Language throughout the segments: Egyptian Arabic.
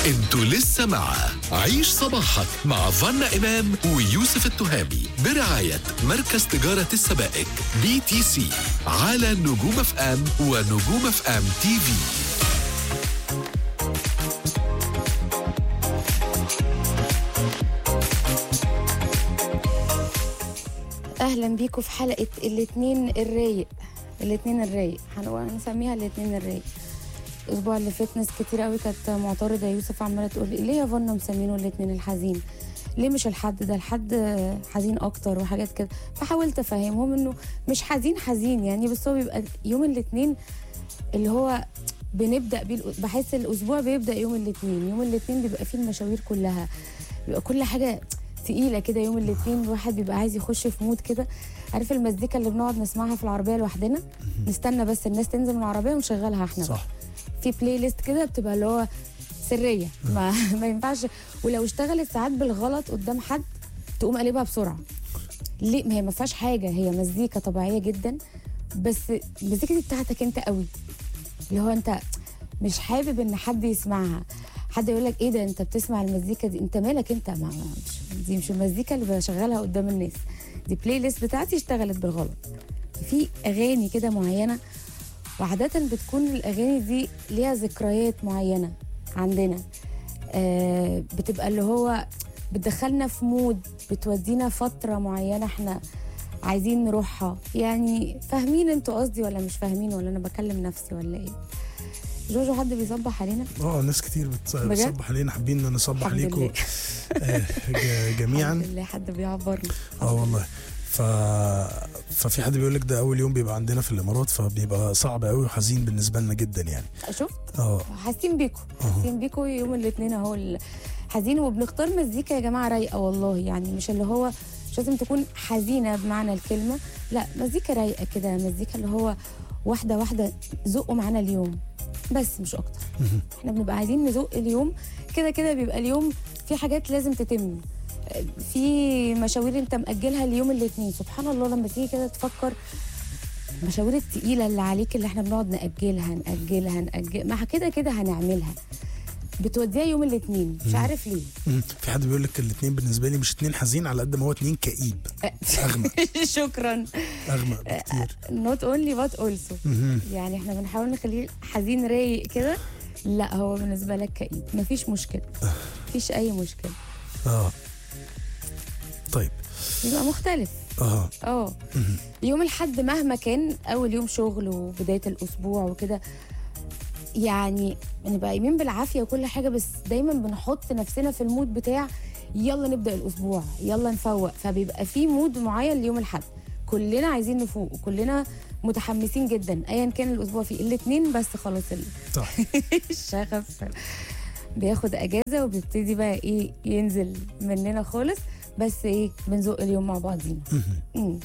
انتوا لسه مع عيش صباحك مع فنا إمام ويوسف التهامي برعاية مركز تجارة السبائك بي تي سي على نجوم اف ام ونجوم اف ام تي في اهلا بيكم في حلقه الاتنين الرايق الاتنين الرايق هنقول- هنسميها الاتنين الرايق الاسبوع اللي فات ناس كتير قوي كانت معترضه يا يوسف عماله تقول لي ليه يا فنا مسمينه الاتنين الحزين ليه مش الحد ده الحد حزين اكتر وحاجات كده فحاولت افهمهم انه مش حزين حزين يعني بس هو بيبقى يوم الاتنين اللي هو بنبدا بيه الأ- بحس الاسبوع بيبدا يوم الاثنين يوم الاثنين بيبقى فيه المشاوير كلها بيبقى كل حاجه تقيله كده يوم الاثنين الواحد بيبقى عايز يخش في مود كده عارف المزيكا اللي بنقعد نسمعها في العربيه لوحدنا نستنى بس الناس تنزل من العربيه ونشغلها احنا صح في بلاي ليست كده بتبقى اللي هو سريه ما ما ينفعش ولو اشتغلت ساعات بالغلط قدام حد تقوم قلبها بسرعه ليه ما هي ما فيهاش حاجه هي مزيكا طبيعيه جدا بس المزيكا دي بتاعتك انت قوي اللي هو انت مش حابب ان حد يسمعها حد يقول لك ايه ده انت بتسمع المزيكا دي انت مالك انت ما ما- مش دي مش المزيكا اللي بشغلها قدام الناس دي بلاي ليست بتاعتي اشتغلت بالغلط في اغاني كده معينه وعادة بتكون الأغاني دي ليها ذكريات معينة عندنا آه بتبقى اللي هو بتدخلنا في مود بتودينا فترة معينة احنا عايزين نروحها يعني فاهمين انتوا قصدي ولا مش فاهمين ولا انا بكلم نفسي ولا ايه جوجو حد بيصبح علينا اه ناس كتير بتص- بجد؟ بتصبح علينا حابين نصبح الحمد عليكم لله. آه، ج- جميعا الحمد لله حد بيعبرني اه والله ف... ففي حد بيقول لك ده اول يوم بيبقى عندنا في الامارات فبيبقى صعب قوي وحزين بالنسبه لنا جدا يعني شفت اه حاسين بيكم حاسين بيكم يوم الاثنين اهو ال- حزين وبنختار مزيكا يا جماعه رايقه والله يعني مش اللي هو مش لازم تكون حزينه بمعنى الكلمه لا مزيكا رايقه كده مزيكا اللي هو واحده واحده زقوا معانا اليوم بس مش اكتر احنا بنبقى عايزين نزق اليوم كده كده بيبقى اليوم في حاجات لازم تتم في مشاوير انت مأجلها اليوم الاثنين سبحان الله لما تيجي كده تفكر المشاوير التقيلة اللي عليك اللي احنا بنقعد نأجلها نأجلها نأجل ما كده كده هنعملها بتوديها يوم الاثنين مش عارف ليه مم. في حد بيقول لك الاثنين بالنسبه لي مش اتنين حزين على قد ما هو اتنين كئيب اغمى شكرا اغمى بكتير نوت اونلي بات اولسو مهم. يعني احنا بنحاول نخليه حزين رايق كده لا هو بالنسبة لك كئيب مفيش مشكلة مفيش أي مشكلة اه طيب يبقى مختلف اه اه يوم الحد مهما كان اول يوم شغل وبدايه الاسبوع وكده يعني بنبقى قايمين بالعافيه وكل حاجه بس دايما بنحط نفسنا في المود بتاع يلا نبدا الاسبوع يلا نفوق فبيبقى في مود معين ليوم الحد كلنا عايزين نفوق وكلنا متحمسين جدا ايا كان الاسبوع فيه الاثنين بس خلاص ال- صح الشغف بياخد اجازه وبيبتدي بقى ايه ينزل مننا خالص بس ايه بنزق اليوم مع بعضينا مم.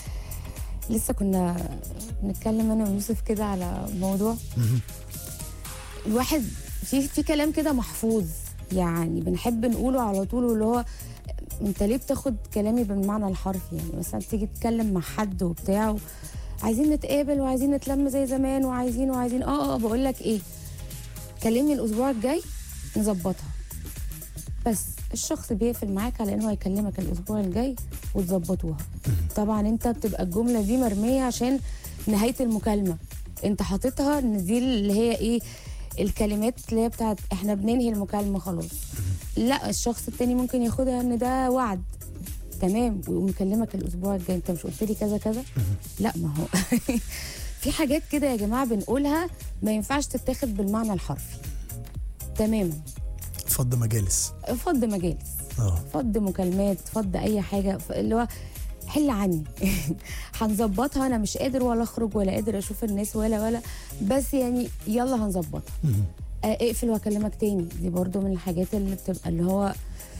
لسه كنا بنتكلم انا ويوسف كده على موضوع مهم. الواحد في في كلام كده محفوظ يعني بنحب نقوله على طول واللي هو انت ليه بتاخد كلامي بالمعنى الحرفي يعني مثلا تيجي تتكلم مع حد وبتاع و- عايزين نتقابل وعايزين نتلم زي زمان وعايزين وعايزين اه اه بقول لك ايه كلمني الاسبوع الجاي نظبطها بس الشخص بيقفل معاك على انه هيكلمك الاسبوع الجاي وتظبطوها طبعا انت بتبقى الجمله دي مرميه عشان نهايه المكالمه انت حاططها ان دي اللي هي ايه الكلمات اللي هي بتاعت احنا بننهي المكالمه خلاص لا الشخص التاني ممكن ياخدها ان ده وعد تمام ويقوم يكلمك الاسبوع الجاي انت مش قلت لي كذا كذا لا ما هو في حاجات كده يا جماعه بنقولها ما ينفعش تتاخد بالمعنى الحرفي تماما فض مجالس فض مجالس اه فض مكالمات فض اي حاجه ف- اللي هو حل عني هنظبطها انا مش قادر ولا اخرج ولا قادر اشوف الناس ولا ولا بس يعني يلا هنظبطها مهم. آه، اقفل واكلمك تاني دي برضو من الحاجات اللي بتبقى اللي هو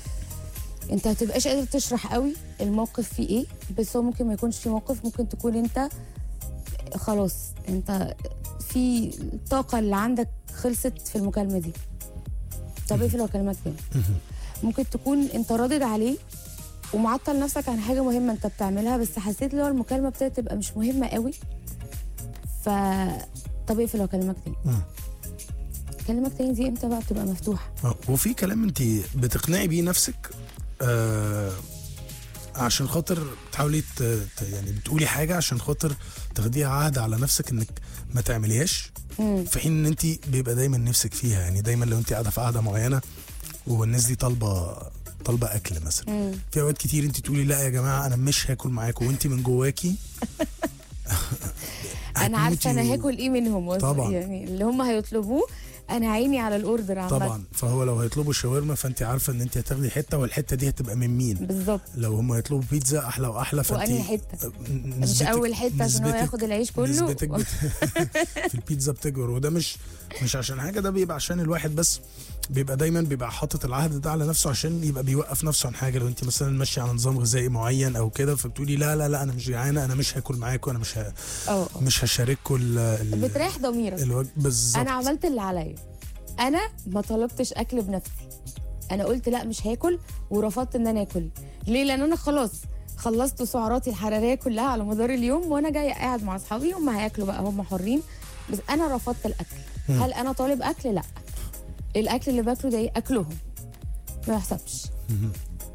انت هتبقاش قادر تشرح قوي الموقف فيه ايه بس هو ممكن ما يكونش في موقف ممكن تكون انت خلاص انت في الطاقة اللي عندك خلصت في المكالمة دي طب اقفل واكلمك تاني مهم. ممكن تكون انت رادد عليه ومعطل نفسك عن حاجه مهمه انت بتعملها بس حسيت اللي هو المكالمه ابتدت تبقى مش مهمه قوي ف طب اقفل واكلمك تاني مم. هكلمك تاني دي امتى بقى بتبقى مفتوحه آه، وفي كلام انت بتقنعي بيه نفسك آه عشان خاطر تحاولي ت- ت- يعني بتقولي حاجه عشان خاطر تاخديها عهد على نفسك انك ما تعمليهاش مم. في حين ان انت بيبقى دايما نفسك فيها يعني دايما لو انت قاعده في قعده معينه والناس دي طالبه طالبه اكل مثلا مم. في اوقات كتير انت تقولي لا يا جماعه انا مش هاكل معاكم وانت من جواكي انا عارفه انا هتموتي و- هاكل ايه منهم وص- طبعاً. يعني اللي هم هيطلبوه انا عيني على الاوردر عامه طبعا فهو لو هيطلبوا شاورما فانت عارفه ان انت هتاخدي حته والحته دي هتبقى من مين بالظبط لو هم هيطلبوا بيتزا احلى واحلى فانت وانهي حته مش نسبتك- اول حته عشان هو نسبتك- ياخد العيش كله نسبتك بت... في البيتزا بتكبر وده مش مش عشان حاجه ده بيبقى عشان الواحد بس بيبقى دايما بيبقى حاطط العهد ده على نفسه عشان يبقى بيوقف نفسه عن حاجه لو انت مثلا ماشيه على نظام غذائي معين او كده فبتقولي لا لا لا انا مش جعانه انا مش هاكل معاكم انا مش ه... اه مش هشارككم ال... ال... بتريح ضميرك الوج... بالظبط انا عملت اللي عليا انا ما طلبتش اكل بنفسي انا قلت لا مش هاكل ورفضت ان انا اكل ليه لان انا خلاص خلصت سعراتي الحراريه كلها على مدار اليوم وانا جايه قاعد مع اصحابي هم هياكلوا بقى هم حرين بس انا رفضت الاكل مم. هل انا طالب اكل لا الاكل اللي باكله ده إيه؟ اكلهم ما يحسبش مهم.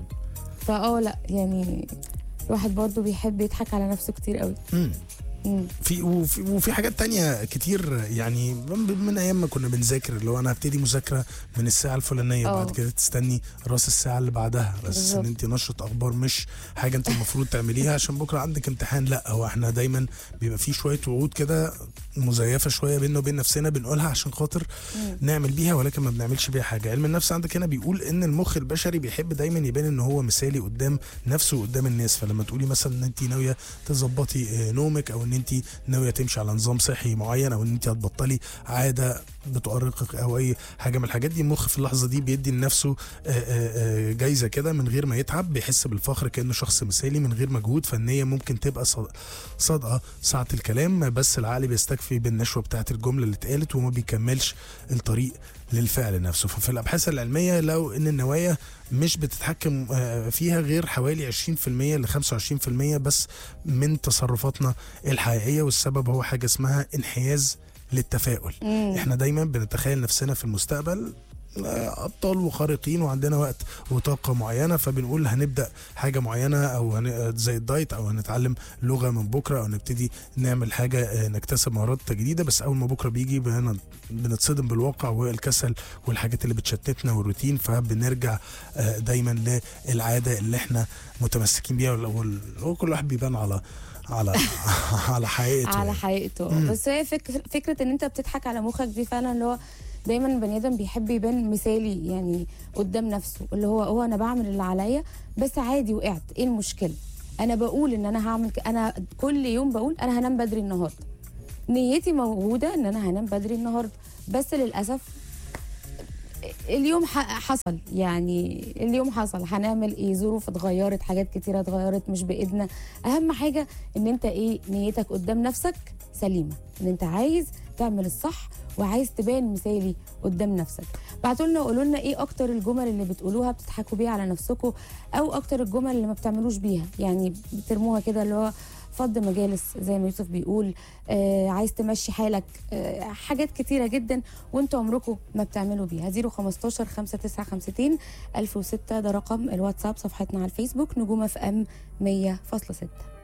فاه لا يعني الواحد برضو بيحب يضحك على نفسه كتير قوي مم. مم. في وفي, وفي حاجات تانية كتير يعني من من ايام ما كنا بنذاكر اللي هو انا هبتدي مذاكره من الساعه الفلانيه اه. بعد كده تستني راس الساعه اللي بعدها بس ان بالظبط. انت نشره اخبار مش حاجه انت المفروض تعمليها عشان بكره عندك امتحان لا هو احنا دايما بيبقى في شويه وعود كده مزيفه شويه بيننا وبين نفسنا بنقولها عشان خاطر مم. نعمل بيها ولكن ما بنعملش بيها حاجه علم النفس عندك هنا بيقول ان المخ البشري بيحب دايما يبان ان هو مثالي قدام نفسه وقدام الناس فلما تقولي مثلا ان انت ناويه تظبطي آه، نومك او ان انت ناويه تمشي على نظام صحي معين او ان انت هتبطلي عاده بتؤرقك او اي حاجه من الحاجات دي المخ في اللحظه دي بيدي لنفسه آه، آه، آه، جايزه كده من غير ما يتعب بيحس بالفخر كانه شخص مثالي من غير مجهود فالنيه ممكن تبقى صاد- صادقه ساعه الكلام بس العقل بيستكفي بالنشوه بتاعت الجمله اللي اتقالت وما بيكملش الطريق للفعل نفسه ففي الابحاث العلميه لو ان النوايا مش بتتحكم آه، فيها غير حوالي 20% ل 25% بس من تصرفاتنا الحقيقيه والسبب هو حاجه اسمها انحياز للتفاؤل مم. احنا دايما بنتخيل نفسنا في المستقبل آه، ابطال وخارقين وعندنا وقت وطاقه معينه فبنقول هنبدا حاجه معينه او هن... زي الدايت او هنتعلم لغه من بكره او نبتدي نعمل حاجه آه، نكتسب مهارات جديده بس اول ما بكره بيجي بن... بنتصدم بالواقع والكسل والحاجات اللي بتشتتنا والروتين فبنرجع آه، دايما للعاده اللي احنا متمسكين بيها وال- وال- وكل واحد بيبان على على على حقيقته على يعني. حقيقته مم. بس هي فك... فكره ان انت بتضحك على مخك دي فعلا اللي هو دايما البني ادم بيحب يبان مثالي يعني قدام نفسه اللي هو هو انا بعمل اللي عليا بس عادي وقعت ايه المشكله انا بقول ان انا هعمل ك... انا كل يوم بقول انا هنام بدري النهارده نيتي موجوده ان انا هنام بدري النهارده بس للاسف اليوم ح- حصل يعني اليوم حصل هنعمل ايه ظروف اتغيرت حاجات كتيره اتغيرت مش بايدنا اهم حاجه ان انت ايه نيتك قدام نفسك سليمه ان انت عايز تعمل الصح وعايز تبان مثالي قدام نفسك بعتوا لنا وقولوا لنا ايه اكتر الجمل اللي بتقولوها بتضحكوا بيها على نفسكم او اكتر الجمل اللي ما بتعملوش بيها يعني بترموها كده اللي هو فض مجالس زي ما يوسف بيقول آه عايز تمشي حالك آه حاجات كتيره جدا وانتوا عمركم ما بتعملوا بيها 015 5952 1006 ده رقم الواتساب صفحتنا على الفيسبوك نجوم اف ام 100.6